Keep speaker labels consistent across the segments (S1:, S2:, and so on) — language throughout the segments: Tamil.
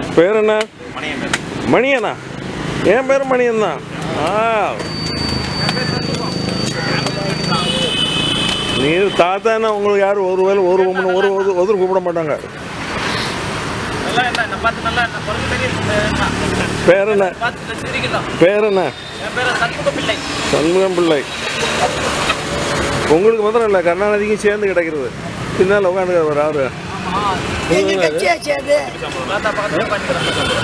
S1: பேர் என்ன மணியனா என் பேர் மணியன் தான் ஆ நீ தாத்தானா உங்களுக்கு யாரும் ஒரு வேலை ஒரு ஒன்று ஒரு ஒரு ஒருத்தர் கூப்பிட மாட்டாங்க
S2: நல்லா என்ன என்ன பார்த்து நல்லா என்ன பொறுப்பு தெரியும்
S1: பேர் என்ன
S2: பார்த்து சிரிக்கலாம்
S1: பேர் என்ன
S2: என் பேர் சண்முக பிள்ளை
S1: சண்முகம் பிள்ளை உங்களுக்கு மாத்திரம் இல்லை கருணாநிதிக்கும் சேர்ந்து கிடைக்கிறது பின்னால் உட்காந்துக்கிறவர் அவரு
S3: எங்க கட்சியாச்சு அது
S2: பார்த்தா பக்கத்தில் பண்ணிக்கிறேன்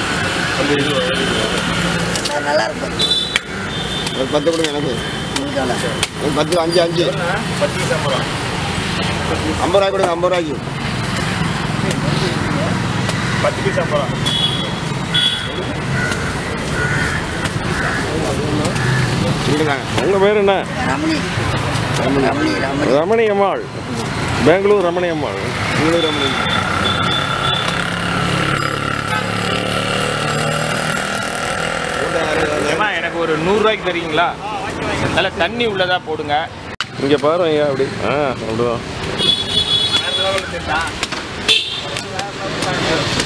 S3: அது நல்லா இருக்கும்
S4: ஒரு பத்து கொடுங்க எனக்கு
S3: உங்களுக்கு எவ்வளோ?
S4: ஒரு பத்து அஞ்சு அஞ்சு ஐம்பது ரூபாய் கொடுங்க ஐம்பது ரூபாய்க்கு கொடுங்க
S1: உங்கள் பேர் என்ன
S3: ரமணி ரமணி ரமணி
S1: ரமணி அம்மாள் பெங்களூர் ரமணி அம்மாள்
S4: உங்களுக்கு ரொம்ப
S5: ஏம்மா எனக்கு ஒரு நூறுரூவாய்க்கு தரீங்களா நல்ல தண்ணி உள்ளதா போடுங்க
S1: இங்கே பாரு ஐயா அப்படி ஆ அப்படிதான்